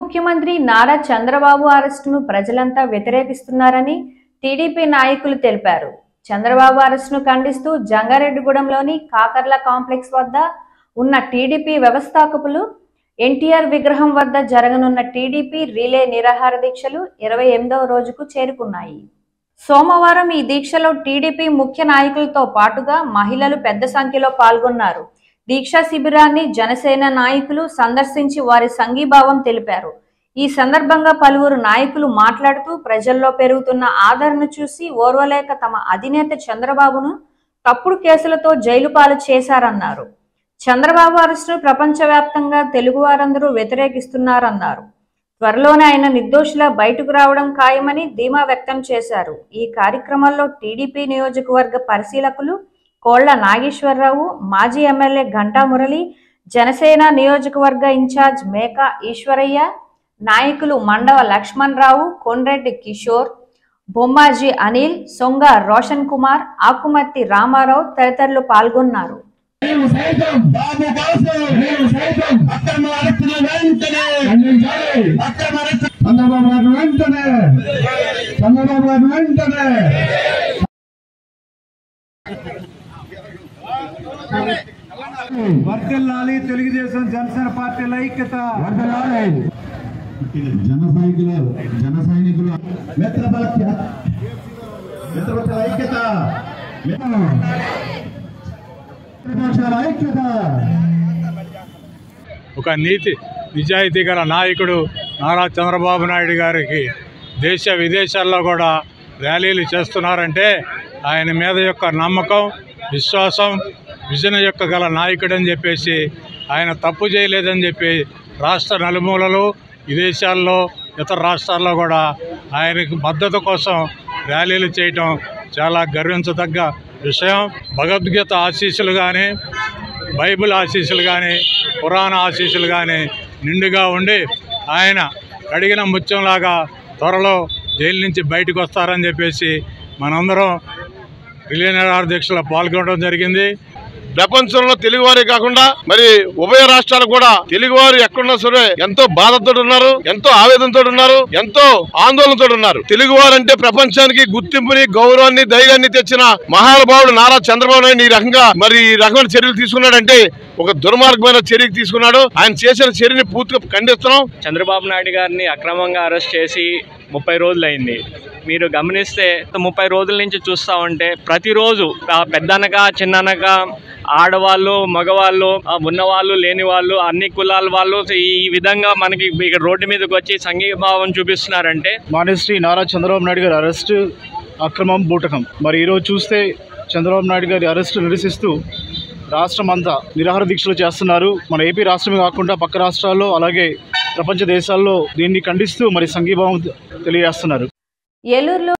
ముఖ్యమంత్రి నారా చంద్రబాబు అరెస్టును ప్రజలంతా వ్యతిరేకిస్తున్నారని టీడీపీ నాయకులు తెలిపారు చంద్రబాబు అరెస్టును ఖండిస్తూ జంగారెడ్డిగూడెంలోని కాకర్ల కాంప్లెక్స్ వద్ద ఉన్న టీడీపీ వ్యవస్థాపకులు ఎన్టీఆర్ విగ్రహం వద్ద జరగనున్న టీడీపీ రిలే నిరాహార దీక్షలు ఇరవై ఎనిమిదవ రోజుకు చేరుకున్నాయి సోమవారం ఈ దీక్షలో టీడీపీ ముఖ్య నాయకులతో పాటుగా మహిళలు పెద్ద సంఖ్యలో పాల్గొన్నారు దీక్షా శిబిరాన్ని జనసేన నాయకులు సందర్శించి వారి సంఘీభావం తెలిపారు ఈ సందర్భంగా పలువురు నాయకులు మాట్లాడుతూ ప్రజల్లో పెరుగుతున్న ఆదరణ చూసి ఓర్వలేక తమ అధినేత చంద్రబాబును తప్పుడు కేసులతో జైలు పాలు చేశారన్నారు చంద్రబాబు అరెస్టును ప్రపంచవ్యాప్తంగా తెలుగు వారందరూ వ్యతిరేకిస్తున్నారన్నారు త్వరలోనే ఆయన నిర్దోషిలా బయటకు రావడం ఖాయమని ధీమా వ్యక్తం చేశారు ఈ కార్యక్రమంలో టీడీపీ నియోజకవర్గ పరిశీలకులు కోళ్ల నాగేశ్వరరావు మాజీ ఎమ్మెల్యే ఘంటా మురళి జనసేన నియోజకవర్గ ఇన్ఛార్జ్ మేకా ఈశ్వరయ్య నాయకులు మండవ లక్ష్మణ్ రావు కొండ్రెడ్డి కిషోర్ బొమ్మాజీ అనిల్ సొంగ రోషన్ కుమార్ ఆకుమర్తి రామారావు తదితరులు పాల్గొన్నారు మేము సైతం బాబు కోసం మేము సైతం అక్రమ అరెస్టులు వెంటనే ఖండించాలి అక్రమ అరెస్టు చంద్రబాబు గారిని వెంటనే చంద్రబాబు గారిని వెంటనే వర్ధిల్లాలి తెలుగుదేశం జనసేన పార్టీల ఐక్యత జన సైనికులు జన సైనికులు మిత్రబల మిత్రపక్షాల ఐక్యత మిత్రపక్షాల ఐక్యత ఒక నీతి నిజాయితీ గల నాయకుడు నారా చంద్రబాబు నాయుడు గారికి దేశ విదేశాల్లో కూడా ర్యాలీలు చేస్తున్నారంటే ఆయన మీద యొక్క నమ్మకం విశ్వాసం విజన్ యొక్క గల నాయకుడు అని చెప్పేసి ఆయన తప్పు చేయలేదని చెప్పి రాష్ట్ర నలుమూలలు విదేశాల్లో ఇతర రాష్ట్రాల్లో కూడా ఆయనకు మద్దతు కోసం ర్యాలీలు చేయటం చాలా గర్వించదగ్గ విషయం భగవద్గీత ఆశీస్సులు కానీ బైబిల్ ఆశీస్సులు కానీ పురాణ ఆశీస్సులు కానీ నిండుగా ఉండి ఆయన కడిగిన ముత్యంలాగా త్వరలో జైలు నుంచి బయటకు వస్తారని చెప్పేసి మనందరం రిలీనర్ దీక్షలో పాల్గొనడం జరిగింది ప్రపంచంలో తెలుగువారే కాకుండా మరి ఉభయ రాష్ట్రాలు కూడా తెలుగువారు ఎక్కడున్నా సరే ఎంతో బాధతో ఉన్నారు ఎంతో ఆవేదనతో ఉన్నారు ఎంతో ఆందోళనతో ఉన్నారు తెలుగువారు అంటే ప్రపంచానికి గుర్తింపుని గౌరవాన్ని ధైర్యాన్ని తెచ్చిన మహానుభావుడు నారా చంద్రబాబు నాయుడు ఈ రకంగా మరి ఈ రకమైన చర్యలు తీసుకున్నాడంటే ఒక దుర్మార్గమైన చర్య తీసుకున్నాడు ఆయన చేసిన చర్యని పూర్తిగా ఖండిస్తున్నాం చంద్రబాబు నాయుడు గారిని అక్రమంగా అరెస్ట్ చేసి ముప్పై రోజులైంది మీరు గమనిస్తే ముప్పై రోజుల నుంచి చూస్తూ ఉంటే ప్రతిరోజు ఆ పెద్దనక చిన్ననక ఆడవాళ్ళు మగవాళ్ళు ఆ ఉన్నవాళ్ళు లేని వాళ్ళు అన్ని కులాల వాళ్ళు ఈ విధంగా మనకి ఇక్కడ రోడ్డు మీదకి వచ్చి సంఘీభావం చూపిస్తున్నారంటే మానేశ్రీ నారా చంద్రబాబు నాయుడు గారి అరెస్ట్ అక్రమం బూటకం మరి ఈరోజు చూస్తే చంద్రబాబు నాయుడు గారి అరెస్టు నిరసిస్తూ రాష్ట్రం అంతా నిరాహార దీక్షలు చేస్తున్నారు మన ఏపీ రాష్ట్రమే కాకుండా పక్క రాష్ట్రాల్లో అలాగే ప్రపంచ దేశాల్లో దీన్ని ఖండిస్తూ మరి సంఘీభావం తెలియజేస్తున్నారు ఏలూరులో